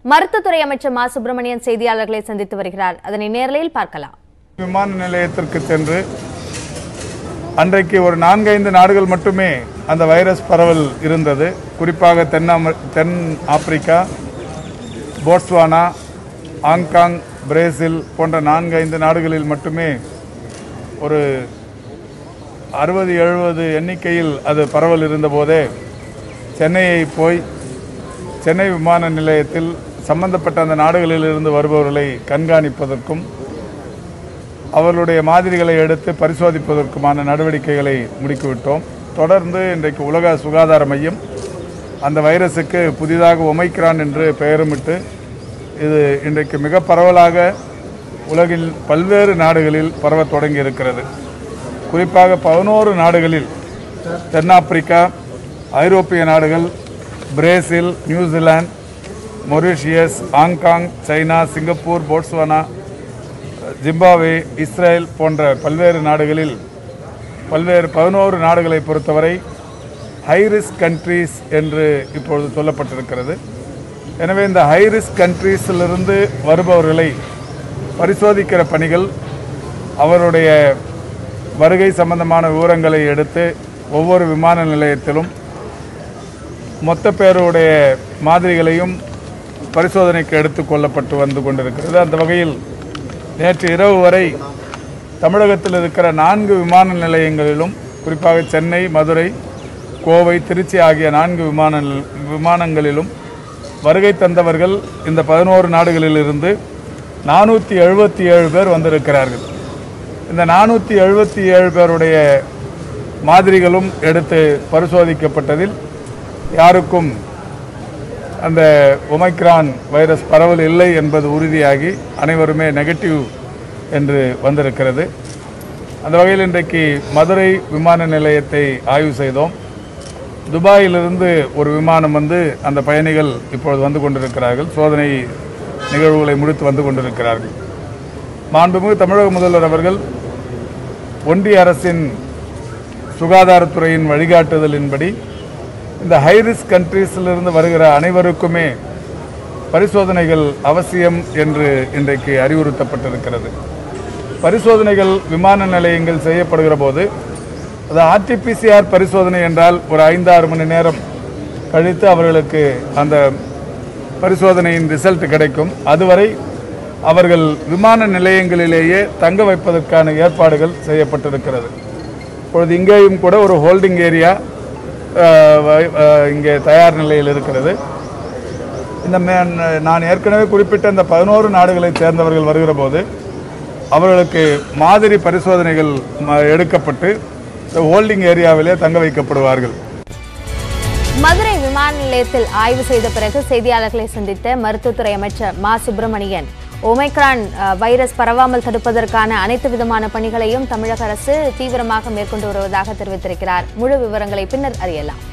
மருத்துவத்துறை அமைச்சர் மா சுப்பிரமணியன் செய்தியாளர்களை சந்தித்து வருகிறார் அதனை நேரலையில் பார்க்கலாம் விமான நிலையத்திற்கு சென்று அன்றைக்கு ஒரு நான்கைந்து நாடுகள் மட்டுமே அந்த வைரஸ் பரவல் இருந்தது குறிப்பாக தென் அமெ தென் ஆப்பிரிக்கா போட்ஸ்வானா ஹாங்காங் பிரேசில் போன்ற நான்கு ஐந்து நாடுகளில் மட்டுமே ஒரு அறுபது எழுபது எண்ணிக்கையில் அது பரவல் இருந்தபோதே சென்னையை போய் சென்னை விமான நிலையத்தில் சம்பந்தப்பட்ட அந்த நாடுகளிலிருந்து வருபவர்களை கண்காணிப்பதற்கும் அவர்களுடைய மாதிரிகளை எடுத்து பரிசோதிப்பதற்குமான நடவடிக்கைகளை முடுக்கிவிட்டோம் தொடர்ந்து இன்றைக்கு உலக சுகாதார மையம் அந்த வைரஸுக்கு புதிதாக ஒமைக்ரான் என்று பெயருமிட்டு இது இன்றைக்கு மிக பரவலாக உலகில் பல்வேறு நாடுகளில் பரவத் தொடங்கி இருக்கிறது குறிப்பாக பதினோரு நாடுகளில் தென்னாப்பிரிக்கா ஐரோப்பிய நாடுகள் Brazil New Zealand Mauritius Hong Kong China Singapore Botswana Zimbabwe Israel போன்ற பல்வேறு நாடுகளில் பல்வேறு பதினோரு நாடுகளை பொறுத்தவரை ஹை ரிஸ்க் கண்ட்ரீஸ் என்று இப்பொழுது சொல்லப்பட்டிருக்கிறது எனவே இந்த ஹை ரிஸ்க் கண்ட்ரீஸிலிருந்து வருபவர்களை பரிசோதிக்கிற பணிகள் அவருடைய வருகை சம்பந்தமான விவரங்களை எடுத்து ஒவ்வொரு விமான நிலையத்திலும் மொத்த பேருடைய மாதிரிகளையும் பரிசோதனைக்கு எடுத்து கொள்ளப்பட்டு வந்து கொண்டிருக்கிறது அந்த வகையில் நேற்று இரவு வரை தமிழகத்தில் இருக்கிற நான்கு விமான நிலையங்களிலும் குறிப்பாக சென்னை மதுரை கோவை திருச்சி ஆகிய நான்கு விமான நில- விமானங்களிலும் வருகை தந்தவர்கள் இந்த பதினோரு நாடுகளிலிருந்து நானூற்றி எழுபத்தி ஏழு பேர் வந்திருக்கிறார்கள் இந்த நானூற்றி எழுபத்தி ஏழு பேருடைய மாதிரிகளும் எடுத்து பரிசோதிக்கப்பட்டதில் யாருக்கும் அந்த ஒமைக்ரான் வைரஸ் பரவல் இல்லை என்பது உறுதியாகி அனைவருமே நெகட்டிவ் என்று வந்திருக்கிறது அந்த வகையில் இன்றைக்கு மதுரை விமான நிலையத்தை ஆய்வு செய்தோம் துபாயிலிருந்து ஒரு விமானம் வந்து அந்த பயணிகள் இப்பொழுது வந்து கொண்டிருக்கிறார்கள் சோதனை நிகழ்வுகளை முடித்து வந்து கொண்டிருக்கிறார்கள் மாண்புமிகு தமிழக முதல்வர் அவர்கள் ஒன்றிய அரசின் சுகாதாரத்துறையின் வழிகாட்டுதலின்படி இந்த ஹை ரிஸ்க் கண்ட்ரீஸிலிருந்து வருகிற அனைவருக்குமே பரிசோதனைகள் அவசியம் என்று இன்றைக்கு அறிவுறுத்தப்பட்டிருக்கிறது பரிசோதனைகள் விமான நிலையங்கள் செய்யப்படுகிற போது அது ஆர்டிபிசிஆர் பரிசோதனை என்றால் ஒரு ஐந்தாறு மணி நேரம் கழித்து அவர்களுக்கு அந்த பரிசோதனையின் ரிசல்ட் கிடைக்கும் அதுவரை அவர்கள் விமான நிலையங்களிலேயே தங்க வைப்பதற்கான ஏற்பாடுகள் செய்யப்பட்டிருக்கிறது இப்பொழுது இங்கேயும் கூட ஒரு ஹோல்டிங் ஏரியா இங்கே தயார் நிலையில் இருக்கிறது இந்த மே- நான் ஏற்கனவே குறிப்பிட்ட இந்த பதினோரு நாடுகளைச் சேர்ந்தவர்கள் வருகிற போது அவர்களுக்கு மாதிரி பரிசோதனைகள் ம- எடுக்கப்பட்டு இந்த ஹோல்டிங் ஏரியாவிலே தங்க வைக்கப்படுவார்கள் மதுரை விமான நிலையத்தில் ஆய்வு செய்த பிறகு செய்தியாளர்களை சந்தித்த மருத்துவத்துறை அமைச்சர் மா சுப்பிரமணியன் ஒமைக்ரான் அஹ், வைரஸ் பரவாமல் தடுப்பதற்கான அனைத்து விதமான பணிகளையும் தமிழக அரசு தீவிரமாக மேற்கொண்டு வருவதாக தெரிவித்திருக்கிறார் முழு விவரங்களை பின்னர் அறியலாம்